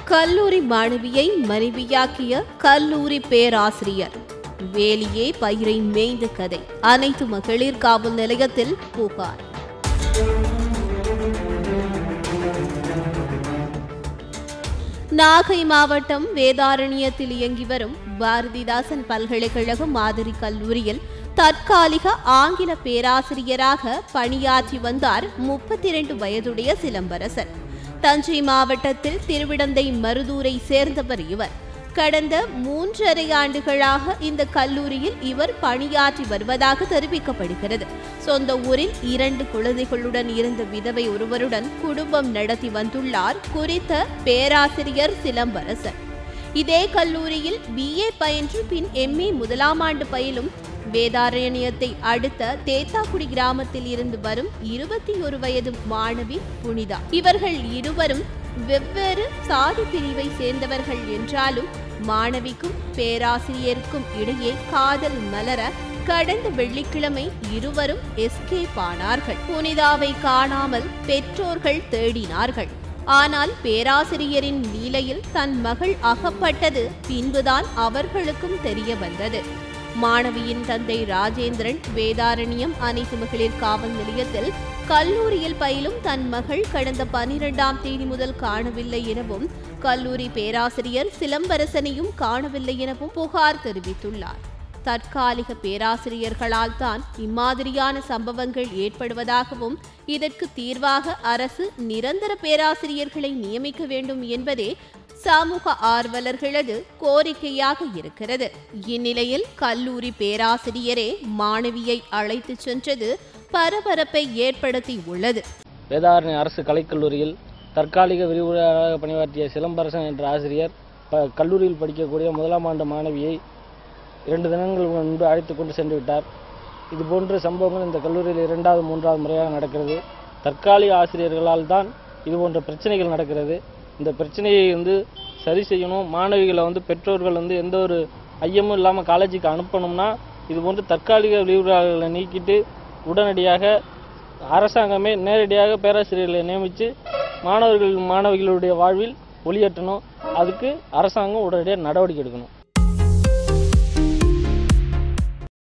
கல்லூரி மாணவியை மனைவியாக்கிய கல்லூரி பேராசிரியர் வேலியே பயிரை மேய்ந்த கதை அனைத்து மகளிர் காவல் நிலையத்தில் புகார் நாகை மாவட்டம் வேதாரண்யத்தில் இயங்கி வரும் பாரதிதாசன் பல்கலைக்கழக மாதிரி கல்லூரியில் தற்காலிக ஆங்கில பேராசிரியராக பணியாற்றி வந்தார் முப்பத்தி இரண்டு வயதுடைய சிலம்பரசன் தஞ்சை மாவட்டத்தில் திருவிடந்தை மருதூரை சேர்ந்தவர் இவர் கடந்த மூன்றரை ஆண்டுகளாக இந்த கல்லூரியில் இவர் பணியாற்றி வருவதாக தெரிவிக்கப்படுகிறது சொந்த ஊரில் இரண்டு குழந்தைகளுடன் இருந்த விதவை ஒருவருடன் குடும்பம் நடத்தி வந்துள்ளார் குறித்த பேராசிரியர் சிலம்பரசன் இதே கல்லூரியில் பிஏ பயின்று பின் எம்ஏ முதலாம் ஆண்டு பயிலும் வேதாரண்யத்தை அடுத்த தேத்தாக்குடி கிராமத்தில் இருந்து வரும் இருபத்தி ஒரு வயது மாணவி புனிதா இவர்கள் இருவரும் வெவ்வேறு சாதி பிரிவை சேர்ந்தவர்கள் என்றாலும் மாணவிக்கும் பேராசிரியருக்கும் இடையே காதல் மலர கடந்த வெள்ளிக்கிழமை இருவரும் எஸ்கேப் ஆனார்கள் புனிதாவை காணாமல் பெற்றோர்கள் தேடினார்கள் ஆனால் பேராசிரியரின் லீலையில் தன் மகள் அகப்பட்டது பின்புதான் அவர்களுக்கும் தெரிய வந்தது மாணவியின் தந்தை ராஜேந்திரன் வேதாரண்யம் அனைத்து மகளிர் காவல் நிலையத்தில் கல்லூரியில் பயிலும் தன் மகள் கடந்த பனிரெண்டாம் தேதி முதல் காணவில்லை எனவும் கல்லூரி பேராசிரியர் சிலம்பரசனையும் காணவில்லை எனவும் புகார் தெரிவித்துள்ளார் தற்காலிக பேராசிரியர்களால் தான் இம்மாதிரியான சம்பவங்கள் ஏற்படுவதாகவும் இதற்கு தீர்வாக அரசு நிரந்தர பேராசிரியர்களை நியமிக்க வேண்டும் என்பதே சமூக ஆர்வலர்களது கோரிக்கையாக இருக்கிறது இந்நிலையில் கல்லூரி பேராசிரியரே மாணவியை அழைத்துச் சென்றது பரபரப்பை ஏற்படுத்தி உள்ளது வேதாரண்ய அரசு கலைக்கல்லூரியில் தற்காலிக விரிவுரையாளராக பணியாற்றிய சிலம்பரசன் என்ற ஆசிரியர் ப கல்லூரியில் படிக்கக்கூடிய முதலாம் ஆண்டு மாணவியை இரண்டு தினங்கள் முன்பு அழைத்து கொண்டு சென்று விட்டார் இதுபோன்ற சம்பவங்கள் இந்த கல்லூரியில் இரண்டாவது மூன்றாவது முறையாக நடக்கிறது தற்காலிக ஆசிரியர்களால் தான் இது போன்ற பிரச்சனைகள் நடக்கிறது இந்த பிரச்சனையை வந்து சரி செய்யணும் மாணவிகளை வந்து பெற்றோர்கள் வந்து எந்த ஒரு ஐயமும் இல்லாமல் காலேஜுக்கு அனுப்பணும்னா இது போன்ற தற்காலிக விரிவுரையாளர்களை நீக்கிட்டு உடனடியாக அரசாங்கமே நேரடியாக பேராசிரியர்களை நியமித்து மாணவர்கள் மாணவிகளுடைய வாழ்வில் ஒளியேற்றணும் அதுக்கு அரசாங்கம் உடனடியாக நடவடிக்கை எடுக்கணும்